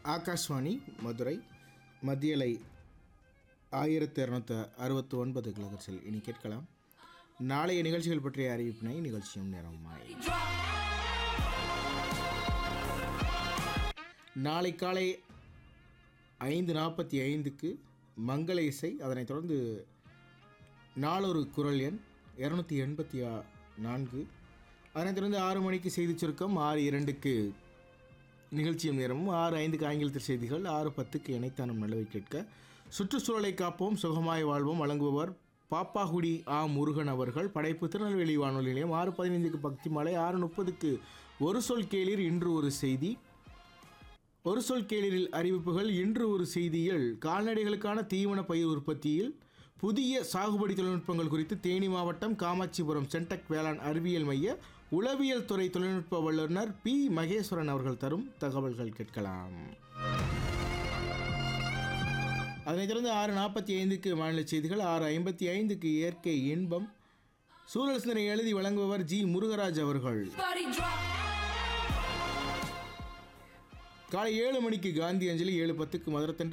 ஆகாஷ்வாணி மதுரை மத்தியலை ஆயிரத்தி இரநூத்தி அறுபத்தி ஒன்பது கிலகர்ஸில் இனி கேட்கலாம் நாளைய நிகழ்ச்சிகள் பற்றிய அறிவிப்பினை நிகழ்ச்சியும் நேரமாய் நாளை காலை ஐந்து நாற்பத்தி ஐந்துக்கு மங்கள இசை அதனைத் தொடர்ந்து நாளொரு குரல் எண் இரநூத்தி எண்பத்தி ஆ- நான்கு அதனைத் தொடர்ந்து ஆறு மணிக்கு செய்திச் சுருக்கம் ஆறு இரண்டுக்கு நிகழ்ச்சியும் நேரமும் ஆறு ஐந்துக்கு ஆங்கிலத்தில் செய்திகள் ஆறு பத்துக்கு இணைத்தானும் நல்லவை கேட்க சுற்றுச்சூழலை காப்போம் சுகமாய் வாழ்வோம் வழங்குபவர் பாப்பாகுடி ஆ முருகன் அவர்கள் படைப்பு திருநெல்வேலி வானொலி நிலையம் ஆறு பதினைந்துக்கு பக்தி மாலை ஆறு முப்பதுக்கு ஒரு சொல் கேளீர் இன்று ஒரு செய்தி ஒரு சொல் கேளிரில் அறிவிப்புகள் இன்று ஒரு செய்தியில் கால்நடைகளுக்கான தீவன பயிர் உற்பத்தியில் புதிய சாகுபடி தொழில்நுட்பங்கள் குறித்து தேனி மாவட்டம் காமாட்சிபுரம் சென்டெக் வேளாண் அறிவியல் மைய உளவியல் துறை தொழில்நுட்ப வல்லுநர் பி மகேஸ்வரன் அவர்கள் தரும் தகவல்கள் கேட்கலாம் அதனைத் தொடர்ந்து ஆறு நாற்பத்தி ஐந்துக்கு மாநில செய்திகள் ஆறு ஐம்பத்தி ஐந்துக்கு இயற்கை இன்பம் சூழல் சிந்தனை எழுதி வழங்குபவர் ஜி முருகராஜ் அவர்கள் Body drop. காலை ஏழு மணிக்கு காந்தி அஞ்சலி ஏழு பத்துக்கு மதுரத்தன்று